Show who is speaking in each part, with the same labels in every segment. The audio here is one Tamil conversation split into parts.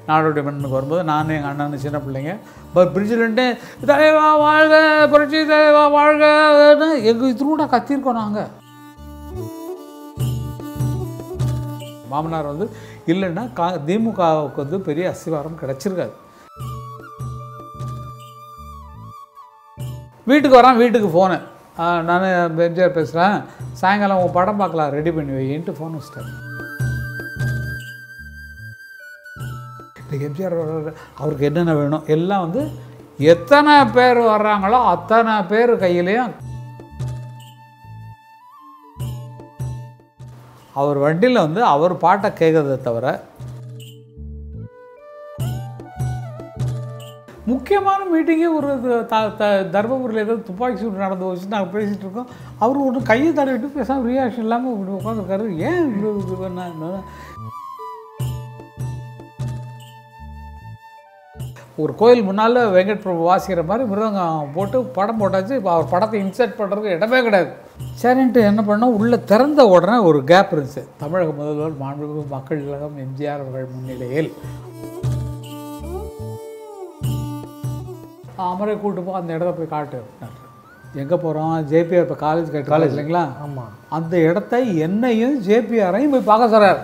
Speaker 1: நாடோடி மண்ணுக்கு வரும்போது நான் எங்கள் அண்ணன் சின்ன பிள்ளைங்க இப்போ பிரிட்ஜில்ட்டு தலைவா வாழ்க புரட்சி தலைவா வாழ்கன்னு எங்கள் இதுக்கூட கத்திருக்கோம் நாங்கள் மாமனார் வந்து இல்லைன்னா கா திமுகவுக்கு வந்து பெரிய அஸ்திவாரம் கிடச்சிருக்காது வீட்டுக்கு வரான் வீட்டுக்கு ஃபோனு நான் எம்ஜிஆர் பேசுகிறேன் சாயங்காலம் உன் படம் பார்க்கலாம் ரெடி பண்ணி வையின்ட்டு ஃபோன் வச்சிட்டாரு இந்த எம்ஜிஆர் வர்றாரு, அவருக்கு என்னென்ன வேணும் எல்லாம் வந்து எத்தனை பேர் வர்றாங்களோ அத்தனை பேர் கையிலையும் அவர் வண்டியில் வந்து அவர் பாட்டை கேட்கறதை தவிர முக்கியமான மீட்டிங்கே ஒரு இது த த தர்மபுரியில் ஏதோ துப்பாக்கி சூடு நடந்து வச்சு நாங்கள் பேசிகிட்டு இருக்கோம் அவர் ஒன்று கையை தடவிட்டு பேசாமல் ரியாக்ஷன் இல்லாமல் இப்படி உட்காந்துருக்காரு ஏன் இவ்வளோ இது பண்ண ஒரு கோயில் முன்னால் வெங்கட் பிரபு வாசிக்கிற மாதிரி மிருதங்கம் போட்டு படம் போட்டாச்சு இப்போ அவர் படத்தை இன்சர்ட் பண்ணுறதுக்கு இடமே கிடையாது சரின்ட்டு என்ன பண்ணோம் உள்ளே திறந்த உடனே ஒரு கேப் இருந்துச்சு தமிழக முதல்வர் மாண்புமிகு மக்கள் கழகம் எம்ஜிஆர் அவர்கள் முன்னிலையில் அமரை கூட்டு போ அந்த இடத்த போய் காட்டு அப்படின்னாரு எங்கே போகிறோம் ஜேபிஆர் இப்போ காலேஜ் கட்டு காலேஜ் இல்லைங்களா
Speaker 2: ஆமாம்
Speaker 1: அந்த இடத்தை என்னையும் ஜேபிஆரையும் போய் பார்க்க சொல்கிறார்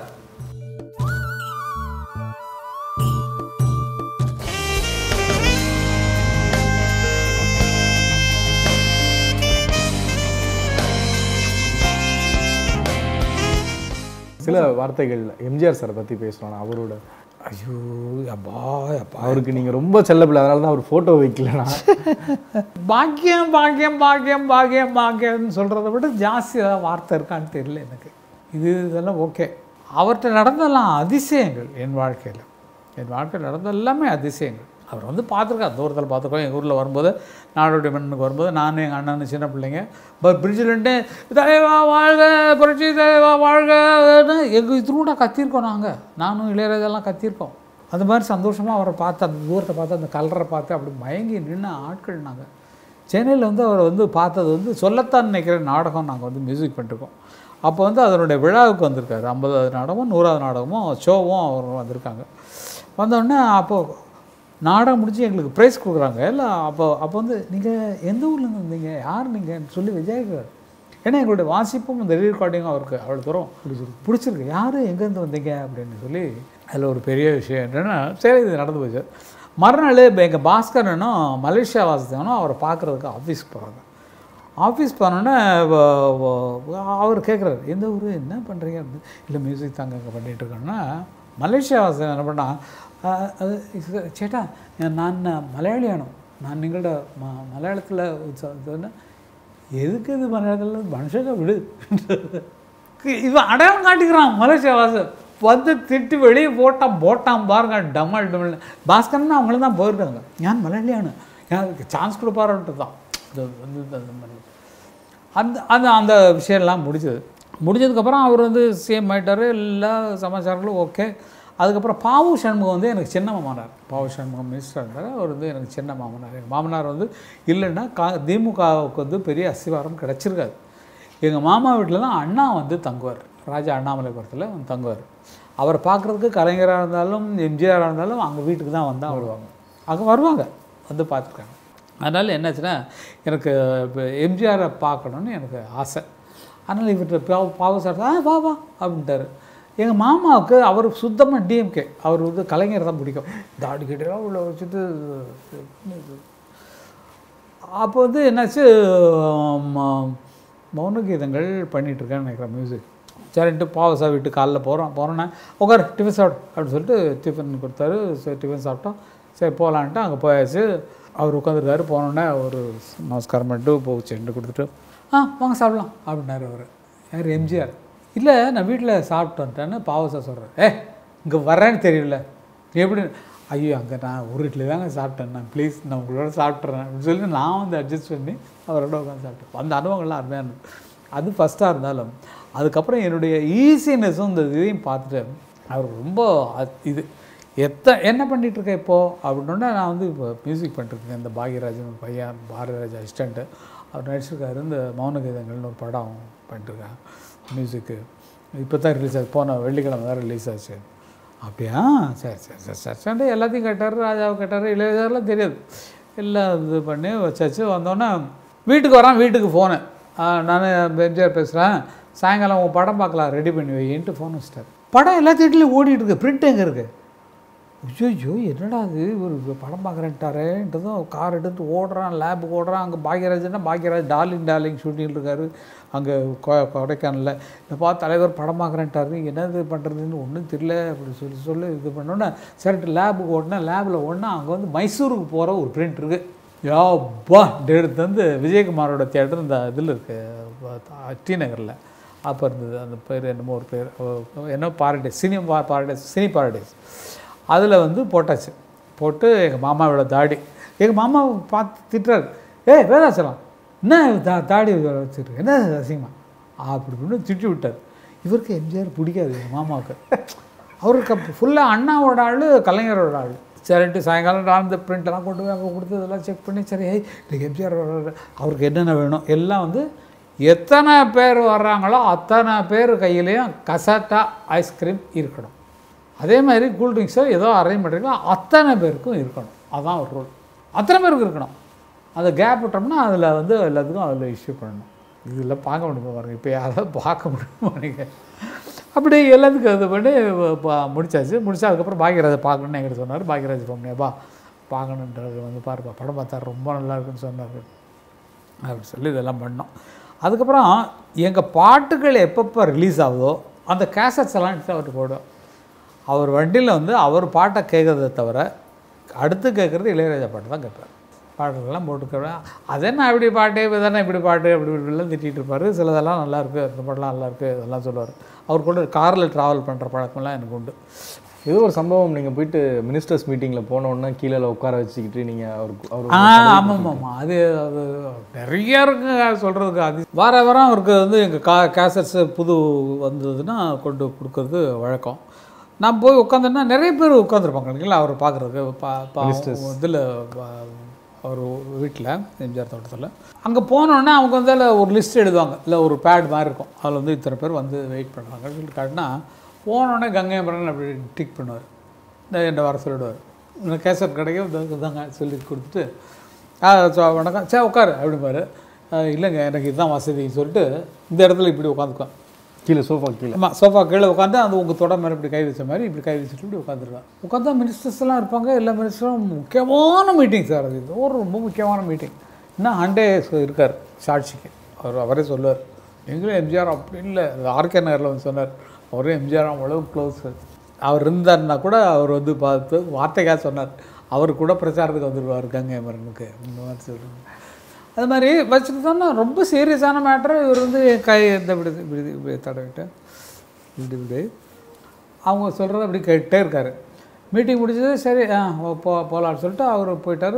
Speaker 2: சில வார்த்தைகள் எம்ஜிஆர் சாரை பற்றி பேசலாம் அவரோட
Speaker 1: ஐயோ அப்பா அப்பா
Speaker 2: அவருக்கு நீங்கள் ரொம்ப செல்லப்பில்லை அதனால தான் அவர் ஃபோட்டோ வைக்கலனா
Speaker 1: பாக்கியம் பாக்கியம் பாக்கியம் பாக்கியம் பாக்கியம்னு சொல்கிறத விட ஜாஸ்தி ஏதாவது வார்த்தை இருக்கான்னு தெரியல எனக்கு இது இதெல்லாம் ஓகே அவர்கிட்ட நடந்தெல்லாம் அதிசயங்கள் என் வாழ்க்கையில் என் வாழ்க்கையில் நடந்த எல்லாமே அதிசயங்கள் அவர் வந்து பார்த்துருக்கார் தூரத்தில் பார்த்துருக்கோம் எங்கள் ஊரில் வரும்போது நாடோடி மண்ணுக்கு வரும்போது நான் எங்கள் அண்ணன் சின்ன பிள்ளைங்க இப்போ பிரிட்ஜில்ட்டு தலைவா வாழ்க புரட்சி தலைவா வாழ்கன்னு எங்கள் இதுக்கூட கத்திருக்கோம் நாங்கள் நானும் இளையராஜெல்லாம் கத்திருக்கோம் அந்த மாதிரி சந்தோஷமாக அவரை பார்த்து அந்த தூரத்தை பார்த்து அந்த கலரை பார்த்து அப்படி மயங்கி நின்ன ஆட்கள் நாங்கள் சென்னையில் வந்து அவரை வந்து பார்த்தது வந்து சொல்லத்தான் நினைக்கிற நாடகம் நாங்கள் வந்து மியூசிக் பண்ணிருக்கோம் அப்போ வந்து அதனுடைய விழாவுக்கு வந்திருக்காரு ஐம்பதாவது நாடகமும் நூறாவது நாடகமும் ஷோவும் அவர் வந்திருக்காங்க வந்தோடனே அப்போது நாடகம் முடிச்சு எங்களுக்கு ப்ரைஸ் கொடுக்குறாங்க இல்லை அப்போ அப்போ வந்து நீங்கள் எந்த ஊர்லேருந்து வந்தீங்க யார் நீங்கன்னு சொல்லி விஜய்க்கிறார் ஏன்னா எங்களுடைய வாசிப்பும் இந்த ரெக்கார்டிங்கும் அவருக்கு அவ்வளோ தூரம் பிடிச்சிருக்கு பிடிச்சிருக்கு யார் எங்கேருந்து வந்தீங்க அப்படின்னு சொல்லி அதில் ஒரு பெரிய விஷயம் என்னென்னா சரி இது நடந்து போச்சு மறுநாள் இப்போ எங்கள் பாஸ்கரனும் மலேசியா வாசித்தவனும் அவரை பார்க்குறதுக்கு ஆஃபீஸ்க்கு போகிறாங்க ஆஃபீஸ் போனோன்னே அவர் கேட்குறாரு எந்த ஊர் என்ன பண்ணுறீங்க அப்படின்னு இல்லை மியூசிக் தாங்க அங்கே பண்ணிகிட்டு இருக்கோன்னா மலேசியா வாசன் என்ன பண்ணா "அஹ், அது இது- சேட்டா நான் மலையாளியானோ நான் നിങ്ങളുടെ ம மலையாளத்தில் எதுக்கு இது மலையாளத்தில் மனுஷங்க விடு இவன் அடையாளம் காட்டிக்கிறான் மலேசியா வாசன் வந்து திட்டு வெளியே போட்டான் போட்டான் பாருங்க டமல் டமல் பாஸ்கர்னு அவங்களும் தான் போயிருக்காங்க ஞான் மலையாளிയാണ് எனக்கு சான்ஸ் கொடுப்பாருன்ட்டு தான் இது வந்து இது அந்த மாதிரி அந்த அந்த அந்த விஷயம்லாம் முடிஞ்சது முடிஞ்சதுக்கப்புறம் அவர் வந்து சேம் ஆயிட்டார் எல்லா சமாச்சாரங்களும் ஓகே அதுக்கப்புறம் பாவு சண்முகம் வந்து எனக்கு சின்ன மாமனார் பாவு சண்முகம் மினிஸ்டர் இருந்தார் அவர் வந்து எனக்கு சின்ன மாமனார் எங்கள் மாமனார் வந்து இல்லைன்னா கா திமுகவுக்கு வந்து பெரிய அஸ்திவாரம் கிடச்சிருக்காது எங்கள் மாமா வீட்டில் தான் அண்ணா வந்து தங்குவார் ராஜா அண்ணாமலைபுரத்தில் வந்து தங்குவார் அவரை பார்க்குறதுக்கு கலைஞராக இருந்தாலும் எம்ஜிஆராக இருந்தாலும் அங்கே வீட்டுக்கு தான் வந்தால் வருவாங்க அங்கே வருவாங்க வந்து பார்த்துருக்காங்க அதனால் என்னாச்சுன்னா எனக்கு இப்போ எம்ஜிஆரை பார்க்கணுன்னு எனக்கு ஆசை அதனால் இவர்கிட்ட பாவ பாவ சார் ஆ வா வா அப்படின்ட்டாரு எங்கள் மாமாவுக்கு அவர் சுத்தமாக டிஎம்கே அவர் வந்து கலைஞர் தான் பிடிக்கும் தாடி கிட்டலாம் உள்ள வச்சுட்டு அப்போ வந்து என்னாச்சு ம- மௌன கீதங்கள் பண்ணிகிட்ருக்கேன்னு நினைக்கிறேன் மியூசிக் சரின்ட்டு பாவசா வீட்டு காலைல போகிறோம் போகிறோன்னே உட்கார் டிஃபன் சாப்பிடு அப்படின்னு சொல்லிட்டு டிஃபன் கொடுத்தாரு சரி டிஃபன் சாப்பிட்டோம் சரி போகலான்ட்டு அங்கே போயாச்சு அவர் உட்காந்துருக்காரு போனோடனே ஒரு நமஸ்காரம் பண்ணிட்டு போ செண்டு கொடுத்துட்டு ஆ வாங்க சாப்பிடலாம் அப்படின்னாரு அவர் யார் எம்ஜிஆர் இல்லை நான் வீட்டில் சாப்பிட்டு வந்துட்டேன்னு பாவசா சொல்கிறேன் ஏ இங்கே வரேன்னு தெரியல நீ எப்படி ஐயோ அங்கே நான் ஒரு இட்லி தாங்க சாப்பிட்டேன் நான் ப்ளீஸ் நான் உங்களோட சாப்பிட்றேன் அப்படின்னு சொல்லி நான் வந்து அட்ஜஸ்ட் பண்ணி அவரோட உட்காந்து சாப்பிட்டேன் அந்த அனுபவங்கள்லாம் அருமையாக இருந்தது அது ஃபஸ்ட்டாக இருந்தாலும் அதுக்கப்புறம் என்னுடைய ஈஸினஸும் இந்த இதையும் பார்த்துட்டு அவர் ரொம்ப அ- இது எத்த என்ன பண்ணிட்டு இருக்க இப்போ அப்படின்னா நான் வந்து இப்போ மியூசிக் பண்ணிட்டுருக்கேன் இந்த பாக்யராஜன் ஒரு பையன் பாரதிராஜா அசிஸ்டண்ட்டு அவர் நடிச்சிருக்காரு இந்த மௌன கீதங்கள்னு ஒரு படம் பண்ணிட்டுருக்கேன் மியூசிக்கு இப்போ தான் ரிலீஸ் ஆச்சு போன வெள்ளிக்கிழமை தான் ரிலீஸ் ஆச்சு அப்படியா சரி சரி சரி சரி சரி எல்லாத்தையும் கேட்டார் ராஜாவை கேட்டார் இளையராஜாலாம் தெரியாது எல்லாம் இது பண்ணி வச்சாச்சு வந்தோன்னே வீட்டுக்கு வரான் வீட்டுக்கு ஃபோனு நான் எம்ஜிஆர் பேசுகிறேன் சாயங்காலம் உன் படம் பார்க்கலாம் ரெடி பண்ணி வையின்ட்டு ஃபோன் வச்சிட்டார் படம் எல்லா தேட்டர்லையும் ஓடிட்டு இருக்கு பிரிண்ட் எங்கே இருக்குது ஐயோ என்னடா அது ஒரு படம் பார்க்குறேன்ட்டாரேன்றதும் கார் எடுத்து ஓடுறான் லேபுக்கு ஓடுறான் அங்கே பாக்யராஜ்னா பாக்யராஜ் டார்லிங் டார்லிங் ஷூட்டிங் இருக்காரு அங்கே கொ கொடைக்கானலில் என்னப்பா தலைவர் படம் பார்க்குறேன்ட்டாரு என்னது பண்ணுறதுன்னு ஒன்றும் தெரியல அப்படி சொல்லி சொல்லி இது பண்ணோன்னே சரிட்டு லேபுக்கு ஓடினா லேபில் ஓடினா அங்கே வந்து மைசூருக்கு போகிற ஒரு பிரிண்ட் இருக்குது யாப்பா எடுத்து வந்து விஜயகுமாரோட தியேட்டர் இந்த இதில் இருக்குது டி நகரில் அப்போ இருந்தது அந்த பேர் என்னமோ ஒரு பேர் அஹ் என்ன paradise cinema paradise cine paradise அதில் வந்து போட்டாச்சு போட்டு எங்கள் மாமாவோட தாடி எங்கள் மாமா பார்த்து திட்டுறாரு ஏய் வேதாச்சலம் என்ன தா தாடி வச்சுருக்கு என்ன அசிங்கமா அப்படி இப்படின்னு திட்டி விட்டார் இவருக்கு எம்ஜிஆர் பிடிக்காது எங்கள் மாமாவுக்கு அவருக்கு ஃபுல்லாக அண்ணாவோட ஆள் கலைஞரோட ஆள் சரின்ட்டு சாயங்காலம் நான் இந்த பிரிண்டெல்லாம் கொண்டு போய் அங்கே கொடுத்து இதெல்லாம் செக் பண்ணி சரி ஏய் இன்னைக்கு எம்ஜிஆர் வர்றாரு. அவருக்கு என்னென்ன வேணும் எல்லாம் வந்து எத்தனை பேர் வர்றாங்களோ அத்தனை பேர் கையிலையும் கசட்டா ஐஸ்கிரீம் இருக்கணும் அதே மாதிரி கூல்ட்ரிங்க்ஸோ ஏதோ அரேஞ்ச் பண்ணுறீங்களோ அத்தனை பேருக்கும் இருக்கணும் அதான் ஒரு ரூல் அத்தனை பேருக்கு இருக்கணும் அந்த கேப் விட்டோம்னா அதில் வந்து எல்லாத்துக்கும் அதில் இஷ்யூ பண்ணணும் இதெல்லாம் பார்க்க முடியுமா பாருங்க இப்போ யாராவது பார்க்க முடியுமா நீங்கள் அப்படி எல்லாத்துக்கும் இது பண்ணி ப- முடிச்சாச்சு முடிச்சா அதுக்கப்புறம் பாக்யராஜை பார்க்கணுன்னு என்கிட்ட சொன்னார் பாக்யராஜ் ஃபோன்லேப்பா பார்க்கணுன்றது வந்து பாருப்பா படம் பார்த்தா ரொம்ப நல்லா இருக்குன்னு சொன்னார் அப்படி சொல்லி இதெல்லாம் பண்ணோம் அதுக்கப்புறம் எங்கள் பாட்டுகள் எப்பப்போ ரிலீஸ் ஆகுதோ அந்த கேசட்ஸ் எல்லாம் எடுத்து அவர்கிட்ட போடுவோம் அவர் வண்டியில் வந்து அவர் பாட்டை கேட்குறத தவிர அடுத்து கேட்குறது இளையராஜா பாட்டு தான் கேட்பார் பாட்டுகள்லாம் போட்டுக்கிறேன் அதென்ன இப்படி பாட்டு இதென்ன இப்படி பாட்டு அப்படி இப்படிலாம் திட்டிகிட்டு இருப்பார் சிலதெல்லாம் நல்லா இருக்கு அந்த பாட்டெல்லாம் நல்லா இருக்கு இதெல்லாம் சொல்லுவார் அவர் கூட காரில் ட்ராவல் பண்ணுற பழக்கமெல்லாம் எனக்கு உண்டு
Speaker 2: ஏதோ ஒரு சம்பவம் நீங்கள் போயிட்டு மினிஸ்டர்ஸ் மீட்டிங்கில் போனோன்னா கீழே உட்கார வச்சுக்கிட்டு நீங்கள் அவருக்கு அவர்
Speaker 1: ஆ ஆமாம் ஆமாம் அது அது நிறைய இருக்குங்க சொல்கிறதுக்கு அது வார வாரம் அவருக்கு வந்து எங்கள் கா கேசட்ஸு புது வந்ததுன்னா கொண்டு கொடுக்கறது வழக்கம் நான் போய் உட்காந்தேன்னா நிறைய பேர் உட்காந்துருப்பாங்க இல்லைங்களா அவர் பார்க்குறதுக்கு பா இதில் அவர் வீட்டில் எம்ஜிஆர் தோட்டத்தில் அங்கே போனோடனே அவங்க வந்து அதில் ஒரு லிஸ்ட் எழுதுவாங்க இல்லை ஒரு பேட் மாதிரி இருக்கும் அதில் வந்து இத்தனை பேர் வந்து வெயிட் பண்ணுறாங்கன்னு சொல்லிட்டு காட்டினா போனோடனே கங்கையம்பரன் அப்படி டிக் பண்ணுவார் இந்த என்ன வர சொல்லிடுவார் இந்த கேசட் கிடைக்கும் இந்த இதாங்க சொல்லி கொடுத்துட்டு ஆ சோ வணக்கம் சே உட்காரு அப்படிம்பாரு "ஆ, இல்லைங்க எனக்கு இதுதான் வசதின்னு சொல்லிட்டு இந்த இடத்துல இப்படி உட்காந்துக்குவேன்
Speaker 2: கீழே சோஃபா கீழே
Speaker 1: ஆமாம் சோஃபா கீழே உட்காந்து அந்த உங்கள் தொட மேலே இப்படி கை வச்ச மாதிரி இப்படி கை வச்சுட்டு இப்படி உட்காந்துருவேன் உட்காந்தா மினிஸ்டர்ஸ் எல்லாம் இருப்பாங்க எல்லா மினிஸ்டரும் முக்கியமான மீட்டிங் சார் அது இது ஒரு ரொம்ப முக்கியமான மீட்டிங் இன்னும் ஹண்டே இருக்கார் சாட்சிக்கு அவர் அவரே சொல்லுவார் எங்களும் எம்ஜிஆர் அப்படி இல்லை ஆர்கே நகரில் வந்து சொன்னார் அவரும் எம்ஜிஆர் அவ்வளோ க்ளோஸ் அவர் இருந்தாருன்னா கூட அவர் வந்து பார்த்து வார்த்தைக்காக சொன்னார் அவர் கூட பிரச்சாரத்துக்கு வந்துடுவார் கங்கை மரனுக்கு இந்த மாதிரி சொல்லுவாங்க அது மாதிரி வச்சுட்டு தானே ரொம்ப சீரியஸான மேட்ரு இவர் வந்து என் கை இந்த இப்படி இப்படி இப்படி தடவிட்டு இப்படி இப்படி அவங்க சொல்கிறத அப்படி கேட்டே இருக்காரு மீட்டிங் முடிச்சது சரி ஆ போ போகலான்னு சொல்லிட்டு அவர் போயிட்டார்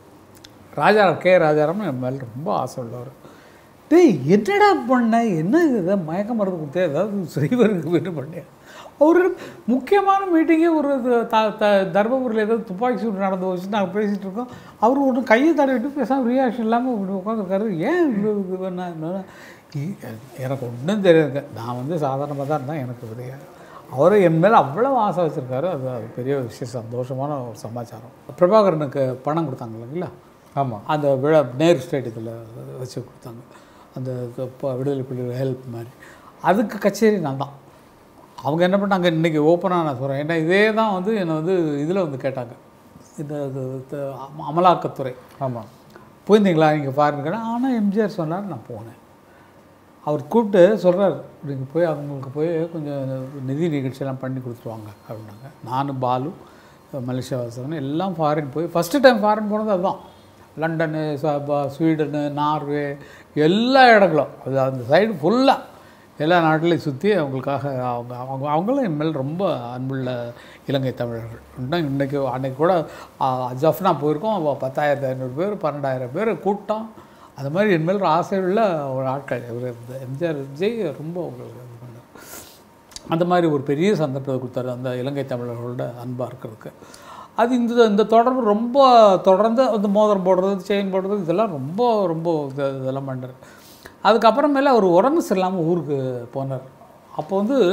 Speaker 1: ராஜாராம் கே ராஜாராம் என் மேலே ரொம்ப ஆசை உள்ளவர் டேய் என்னடா பண்ண என்ன இது மயக்க மருந்து கொடுத்தே ஏதாவது செய்வருக்கு வேணும் பண்ணேன் ஒரு முக்கியமான மீட்டிங்கே ஒரு இது த த தர்மபுரியில் ஏதோ துப்பாக்கி சூடு நடந்து வச்சு நாங்கள் பேசிகிட்டு இருக்கோம் அவர் ஒன்று கையை தடவிட்டு பேசாமல் ரியாக்ஷன் இல்லாமல் இப்படி உட்காந்துருக்காரு ஏன் இவ்வளோ இது பண்ண என்னன்னா, இ- எனக்கு ஒன்றும் தெரியாதுங்க நான் வந்து சாதாரணமாக தான் இருந்தேன் எனக்கு தெரியாது அவர் என் மேலே அவ்வளோ ஆசை வச்சுருக்காரு அது அது பெரிய விஷயம் சந்தோஷமான ஒரு சமாச்சாரம் பிரபாகரனுக்கு பணம் கொடுத்தாங்க இல்லைங்களா
Speaker 2: ஆமாம்
Speaker 1: அந்த விழா நேரு ஸ்டேடியத்தில் வச்சு கொடுத்தாங்க அந்த இது இப்போ விடுதலை புலிகள் ஹெல்ப் மாதிரி அதுக்கு கச்சேரி நான் தான் அவங்க என்ன பண்ணாங்க இன்றைக்கி ஓப்பனாக நான் சொல்கிறேன் ஏன்னா இதே தான் வந்து என்னை வந்து இதில் வந்து கேட்டாங்க இந்த இது இது அம- அமலாக்கத்துறை
Speaker 2: ஆமாம்
Speaker 1: போயிருந்தீங்களா நீங்கள் பாருங்கன்னா ஆனால் எம்ஜிஆர் சொன்னார் நான் போனேன் அவர் கூப்பிட்டு சொல்கிறார் நீங்கள் போய் அவங்களுக்கு போய் கொஞ்சம் நிதி நிகழ்ச்சியெல்லாம் பண்ணி கொடுத்துருவாங்க அப்படின்னாங்க நானும் பாலு மலேசியா வாசகன் எல்லாம் ஃபாரின் போய் ஃபஸ்ட்டு டைம் ஃபாரின் போனது அதுதான் லண்டனு ச- ப- ஸ்வீடனு நார்வே எல்லா இடங்களும் அது அந்த சைடு ஃபுல்லாக எல்லா நாட்டிலையும் சுற்றி அவங்களுக்காக அவங்க அவங்க அவங்களும் என் மேல் ரொம்ப அன்புள்ள இலங்கை தமிழர்கள் இன்னும் இன்றைக்கி அன்னைக்கு கூட ஆ, ஜஃப்னா போயிருக்கோம் அவ பத்தாயிரத்து ஐநூறு பேர் பன்னெண்டாயிரம் பேர் கூட்டம் அது மாதிரி என் மேல் ஆசையுள்ள ஒரு ஆட்கள் இவர் இந்த எம்ஜிஆர் விஜய் ரொம்ப உங்களுக்கு இது பண்ணார் அந்த மாதிரி ஒரு பெரிய சந்தர்ப்பத்தை கொடுத்தாரு அந்த இலங்கை தமிழர்களோட அன்பாக இருக்கிறதுக்கு அது இந்த இந்த தொடர்பு ரொம்ப தொடர்ந்து அந்த மோதிரம் போடுறது செயின் போடுறது இதெல்லாம் ரொம்ப ரொம்ப இது- இதெல்லாம் பண்ணுறாரு அதுக்கப்புறமேல அவர் உடம்பு சரியில்லாமல் ஊருக்கு போனார் அப்போ வந்து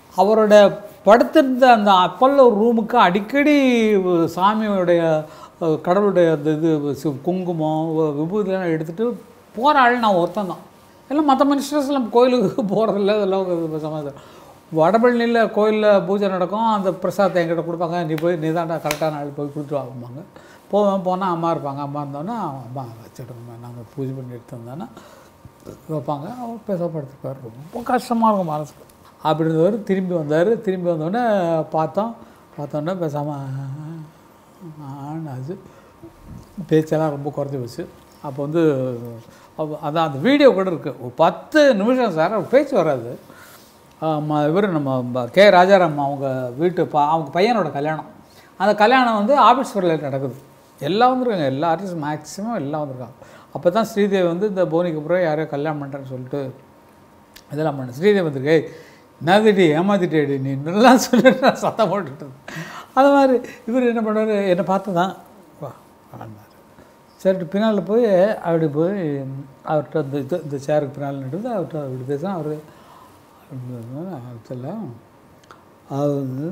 Speaker 1: அவரோட படுத்திருந்த அந்த அப்பல்ல ரூமுக்கு அடிக்கடி சாமியோடைய அஹ், கடவுளுடைய அந்த இது சி- குங்குமம் வ- விபூதியெல்லாம் எடுத்துகிட்டு போகிற ஆள் நான் ஒருத்தன் தான் எல்லாம் மற்ற மினிஸ்டர்ஸ்லாம் கோயிலுக்கு போகிறதில்ல அதெல்லாம் சமாதானம் வடபழனியில் கோயிலில் பூஜை நடக்கும் அந்த பிரசாதத்தை என்கிட்ட கொடுப்பாங்க நீ போய் நீ தாண்டா கரெக்டான ஆள் போய் கொடுத்துட்டு வாங்குவாங்க போவேன் போனால் அம்மா இருப்பாங்க அம்மா இருந்தோன்னா அம்மா வச்சுடுங்க நாங்கள் பூஜை பண்ணி எடுத்து வந்தோன்னா வைப்பாங்க அவர் பேசப்படுத்திப்பார் ரொம்ப கஷ்டமாக இருக்கும் மனசுக்கு அப்படி இருந்தவர் திரும்பி வந்தார் திரும்பி வந்தோடனே பார்த்தோம் பார்த்தோன்னே பேசாமல் ஆனாச்சு பேச்செல்லாம் ரொம்ப குறைஞ்சி போச்சு அப்போ வந்து அப்ப- அதான் அந்த வீடியோ கூட இருக்குது ஒரு பத்து நிமிஷம் சார் அவர் பேச்சு வராது இவர் நம்ம ப- கே ராஜாராம் அவங்க வீட்டு பா அவங்க பையனோட கல்யாணம் அந்த கல்யாணம் வந்து ஆஃபீஸ் ஃபரில் நடக்குது எல்லாம் வந்திருக்காங்க எல்லா ஆர்டிஸ்ட் மேக்ஸிமம் எல்லாம் வந்திருக்காங்க அப்போ தான் ஸ்ரீதேவி வந்து இந்த போனிக்கு அப்புறம் யாரையோ கல்யாணம் பண்ணுறேன்னு சொல்லிட்டு இதெல்லாம் பண்ண ஸ்ரீதேவி வந்திருக்கு "ஏய், என்னதுடி ஏமாத்திட்டேடி நீ நல்லா சொல்லிட்டு நான் சத்தம் போட்டுட்டு இருந்தேன்." அது மாதிரி இவர் என்ன பண்ணாரு என்னை பார்த்து தான் வா வான்னாரு சரிட்டு பின்னால் போய் அப்படி போய் அவர்கிட்ட இந்த இது இந்த சேருக்கு பின்னால் நின்று அவர்கிட்ட அப்படி பேசினா அவர் தெரியல அது வந்து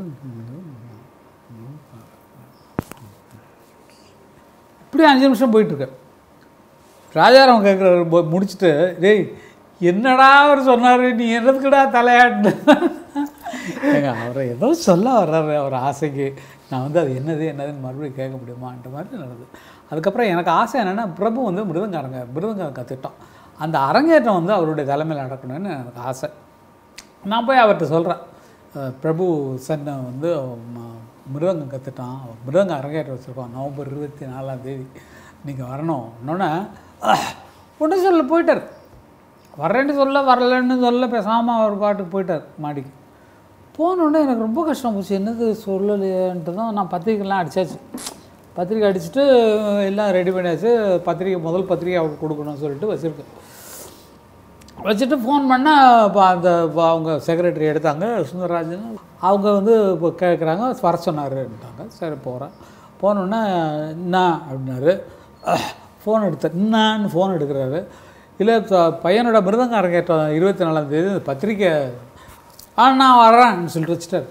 Speaker 1: இப்படி அஞ்சு நிமிஷம் போயிட்டுருக்கு ராஜாராம் கேட்குறாரு போய் முடிச்சுட்டு டேய் என்னடா அவர் சொன்னார் நீ என்னதுக்குடா தலையாட்டு ஏங்க அவரை ஏதோ சொல்ல வர்றாரு அவர் ஆசைக்கு நான் வந்து அது என்னது என்னதுன்னு மறுபடியும் கேட்க முடியுமான்ற மாதிரி நடந்தது அதுக்கப்புறம் எனக்கு ஆசை என்னென்னா பிரபு வந்து மிருதங்காரங்க மிருதங்க கற்றுட்டோம் அந்த அரங்கேற்றம் வந்து அவருடைய தலைமையில் நடக்கணும்னு எனக்கு ஆசை நான் போய் அவர்கிட்ட சொல்கிறேன் பிரபு சன்னை வந்து ம- மிருதங்கம் கற்றுட்டான் மிருதங்கம் அரங்கேற்றம் வச்சுருக்கோம் நவம்பர் இருபத்தி நாலாம் தேதி நீங்கள் வரணும் இன்னொன்னே ஒன்றும் சொல்ல போயிட்டார் வர்றேன்னு சொல்ல வரலன்னு சொல்ல பேசாமல் அவர் பாட்டுக்கு போயிட்டார் மாடிக்கு போனோடனே எனக்கு ரொம்ப கஷ்டம் போச்சு என்னது சொல்லலையேன்ட்டு தான் நான் பத்திரிக்கைலாம் அடிச்சாச்சு பத்திரிக்கை அடிச்சுட்டு எல்லாம் ரெடி பண்ணியாச்சு பத்திரிக்கை முதல் பத்திரிக்கை அவருக்கு கொடுக்கணும்னு சொல்லிட்டு வச்சுருக்கேன் வச்சுட்டு ஃபோன் பண்ணால் இப்போ அந்த இப்போ அவங்க செக்ரட்டரி எடுத்தாங்க சுந்தரராஜன் அவங்க வந்து இப்போ கேட்குறாங்க வர சொன்னாருன்ட்டாங்க சரி போகிறேன் போனோடனே என்ன அப்படின்னாரு ஃபோன் எடுத்தேன் என்னான்னு ஃபோன் எடுக்கிறாரு இல்லை ப- பையனோட மிருதங்க அரங்கேற்றம் இருபத்தி நாலாந்தேதி பத்திரிக்கை ஆ நான் வர்றேன்னு சொல்லிட்டு வச்சுட்டாரு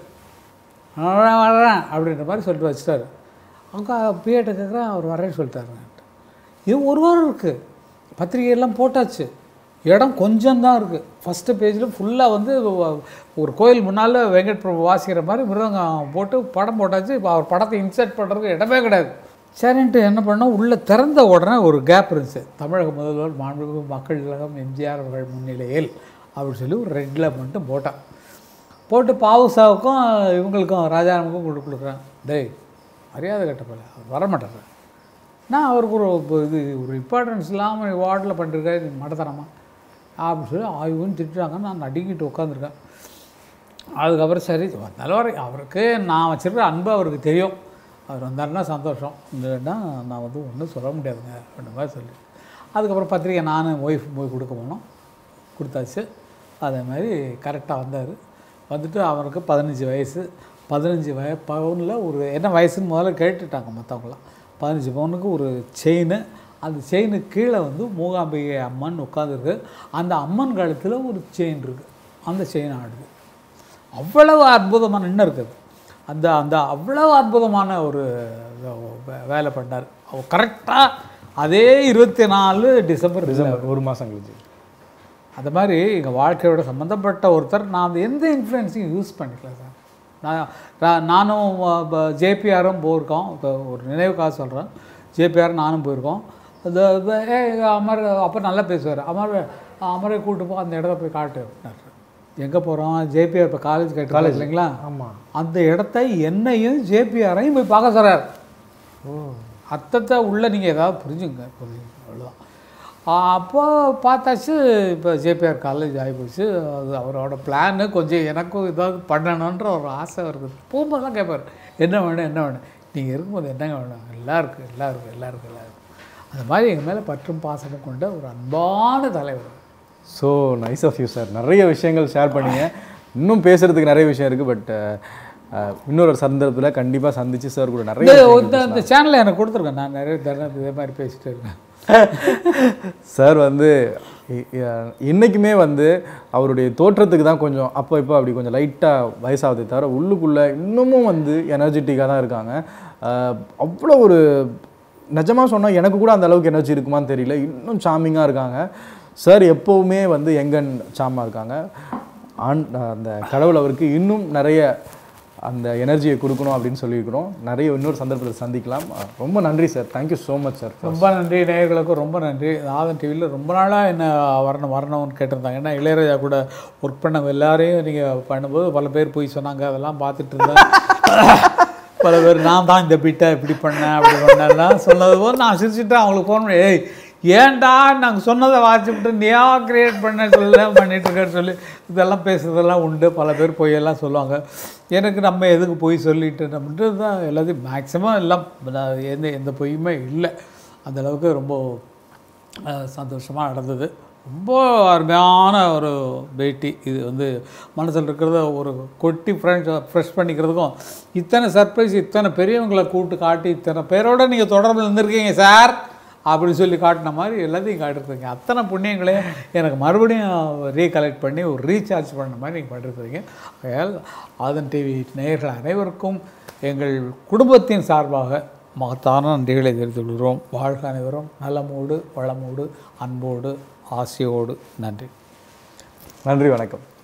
Speaker 1: வர்றேன் வர்றேன் அப்படின்ற மாதிரி சொல்லிட்டு வச்சுட்டாரு அவங்க பிஏட்ட கேட்குறேன் அவர் வரேன்னு சொல்லிட்டாருங்க இது ஒரு வாரம் இருக்குது பத்திரிகையெல்லாம் போட்டாச்சு இடம் கொஞ்சம் தான் இருக்குது ஃபஸ்ட்டு பேஜில் ஃபுல்லாக வந்து ஒ- ஒரு கோயில் முன்னால் வெங்கட் பிரபு வாசிக்கிற மாதிரி மிருதங்கம் போட்டு படம் போட்டாச்சு இப்போ அவர் படத்தை இன்சர்ட் பண்ணுறதுக்கு இடமே கிடையாது சரின்ட்டு என்ன பண்ணோம் உள்ளே திறந்த உடனே ஒரு கேப் இருந்துச்சு தமிழக முதல்வர் மாண்புமிகு மக்கள் கழகம் எம்ஜிஆர் அவர்கள் முன்னிலையில் அப்படின்னு சொல்லி ஒரு ரெட்டில் மட்டும் போட்டான் போட்டு பாவுசாவுக்கும் இவங்களுக்கும் ராஜாராமுக்கும் கொடு கொடுக்குறேன் டேய் மரியாதை கட்டப்பல அவர் வரமாட்டார் நான் அவருக்கு ஒரு இப்போ இது ஒரு இம்பார்ட்டன்ஸ் இல்லாமல் வார்டில் பண்ணிருக்காரு நீ மடத்தனமா அப்படின்னு சொல்லி ஆய்வுன்னு திட்டுறாங்க நான் நடுங்கிட்டு உட்காந்துருக்கேன் அதுக்கப்புறம் சரி வந்தாலும் வர அவருக்கு நான் வச்சிருக்கிற அன்பு அவருக்கு தெரியும் அவர் வந்தாருன்னா சந்தோஷம் இல்லைன்னா நான் வந்து ஒன்றும் சொல்ல முடியாதுங்க அப்படின்ற மாதிரி சொல்லி அதுக்கப்புறம் பத்திரிக்கை நானும் ஒய்ஃப் போய் கொடுக்க போனோம் கொடுத்தாச்சு அதே மாதிரி கரெக்டாக வந்தார் வந்துட்டு அவருக்கு பதினஞ்சு வயசு பதினஞ்சு வய பவுனில் ஒரு என்ன வயசுன்னு முதல்ல கேட்டுட்டாங்க மற்றவங்களாம் பதினஞ்சு பவுனுக்கு ஒரு செயின் அந்த செயினுக்கு கீழே வந்து மூகாம்பிகை அம்மன் உட்காந்துருக்கு அந்த அம்மன் கழுத்தில் ஒரு செயின் இருக்குது அந்த செயின் ஆடுது அவ்வளவு அற்புதமான இன்னும் இருக்குது அந்த அந்த அவ்வளவு அற்புதமான ஒரு வே- வேலை பண்ணார் அவர் கரெக்டாக அதே இருபத்தி நாலு டிசம்பர்
Speaker 2: டிசம்பர் ஒரு மாதம் கழிச்சு
Speaker 1: அந்த மாதிரி எங்கள் வாழ்க்கையோட சம்மந்தப்பட்ட ஒருத்தர் நான் அந்த எந்த இன்ஃப்ளூயன்ஸையும் யூஸ் பண்ணிக்கல சார் நான் நான் நானும் ஜேபிஆரும் போயிருக்கோம் இப்போ ஒரு நினைவுக்காக சொல்கிறேன் ஜேபிஆர் நானும் போயிருக்கோம் இந்த இந்த, ஏய் அமர் அப்போ நல்லா பேசுவார் அமர் அமரை கூப்பிட்டு போ அந்த இடத்த போய் காட்டு அப்படின்னாரு எங்கே போகிறோம் ஜேபிஆர் இப்போ காலேஜ் கட்டு காலேஜ் இல்லைங்களா
Speaker 2: ஆமாம்
Speaker 1: அந்த இடத்த என்னையும் ஜேபிஆரையும் போய் பார்க்க சொல்கிறார்
Speaker 2: ஓ
Speaker 1: அர்த்தத்தை உள்ளே நீங்கள் ஏதாவது புரிஞ்சுங்க புரிஞ்சுங்க அவ்வளோதான் அப்போ பார்த்தாச்சு இப்போ ஜேபிஆர் காலேஜ் ஆகிப்போச்சு அது அவரோட பிளானு கொஞ்சம் எனக்கும் ஏதாவது பண்ணணுன்ற ஒரு ஆசை இருக்குது போகும்போது தான் கேட்பார் என்ன வேணும் என்ன வேணும் நீங்கள் இருக்கும்போது என்னங்க வேணும் எல்லாம் இருக்குது எல்லாம் இருக்குது எல்லாம் இருக்குது எல்லாம் இருக்குது அந்த மாதிரி எங்கள் மேலே பற்றும் பாசமும் கொண்ட ஒரு அன்பான தலைவர்
Speaker 2: so nice of you sir நிறைய விஷயங்கள் ஷேர் பண்ணீங்க இன்னும் பேசுறதுக்கு நிறைய விஷயம் இருக்குது பட் இன்னொரு சந்தர்ப்பத்தில் கண்டிப்பாக சந்திச்சு சார் கூட நிறைய
Speaker 1: இந்த இந்த- இந்த சேனலை எனக்கு கொடுத்துருக்கேன் நான் நிறைய தடவை இதே மாதிரி பேசிட்டு இருக்கேன்
Speaker 2: சார் வந்து இ- இ- இன்னைக்குமே வந்து அவருடைய தோற்றத்துக்கு தான் கொஞ்சம் அப்போ இப்போ அப்படி கொஞ்சம் லைட்டாக வயசாகுதே தவிர உள்ளுக்குள்ளே இன்னமும் வந்து எனர்ஜெட்டிக்காக தான் இருக்காங்க அஹ், அவ்வளோ ஒரு நிஜமாக சொன்னால் எனக்கு கூட அந்த அளவுக்கு எனர்ஜி இருக்குமான்னு தெரியல இன்னும் சாமிங்காக இருக்காங்க சார் எப்போவுமே வந்து எங்கன் சாமாக இருக்காங்க ஆண் அந்த கடவுள் அவருக்கு இன்னும் நிறைய அந்த எனர்ஜியை கொடுக்கணும் அப்படின்னு சொல்லியிருக்கிறோம் நிறைய இன்னொரு சந்தர்ப்பத்தில் சந்திக்கலாம் அஹ், ரொம்ப நன்றி sir thank you so much sir
Speaker 1: ரொம்ப நன்றி நேயர்களுக்கும் ரொம்ப நன்றி ஆதன் டிவியில் ரொம்ப நாளாக என்ன வரணும் வரணும்னு கேட்டிருந்தாங்க ஏன்னா இளையராஜா கூட ஒர்க் பண்ணவங்க எல்லாரையும் நீங்கள் பண்ணும்போது பல பேர் போய் சொன்னாங்க அதெல்லாம் பார்த்துட்டு இருந்தேன் பல பேர் நான் தான் இந்த பிட்டை இப்படி பண்ணேன் அப்படி பண்ணேன்லாம் சொன்னது போது நான் சிரிச்சுட்டு அவங்களுக்கு ஃபோன் பண்ணி ஏய் ஏன்டா நாங்கள் சொன்னதை வாசிச்சுட்டு நீயா கிரியேட் பண்ண சொல்ல பண்ணிட்டு இருக்கேன்னு சொல்லி இதெல்லாம் பேசுறதெல்லாம் உண்டு பல பேர் போய் எல்லாம் சொல்லுவாங்க எனக்கு நம்ம எதுக்கு போய் சொல்லிட்டு நம்மட்டு தான் எல்லாத்தையும் மேக்ஸிமம் எல்லாம் நான் எந்த எந்த பொய்யுமே இல்லை அந்த அளவுக்கு ரொம்ப சந்தோஷமாக நடந்தது ரொம்ப அருமையான ஒரு பேட்டி இது வந்து மனசில் இருக்கிறத ஒரு கொட்டி ஃப்ரெஷ் ஃப்ரெஷ் பண்ணிக்கிறதுக்கும் இத்தனை சர்ப்ரைஸ் இத்தனை பெரியவங்களை கூப்பிட்டு காட்டி இத்தனை பேரோட நீங்கள் தொடர்பில் இருந்திருக்கீங்க சார் அப்படின்னு சொல்லி காட்டின மாதிரி எல்லாத்தையும் காட்டிருக்கீங்க அத்தனை புண்ணியங்களையும் எனக்கு மறுபடியும் ரீகலெக்ட் பண்ணி ஒரு ரீசார்ஜ் பண்ண மாதிரி நீங்கள் பண்ணிருக்கிறீங்க ஆகையால் ஆதன் டிவி நேயர்கள் அனைவருக்கும் எங்கள் குடும்பத்தின் சார்பாக மகத்தான நன்றிகளை தெரிவித்துக் கொள்கிறோம் வாழ்க அனைவரும் நலமோடு வளமோடு அன்போடு ஆசையோடு நன்றி
Speaker 2: நன்றி வணக்கம்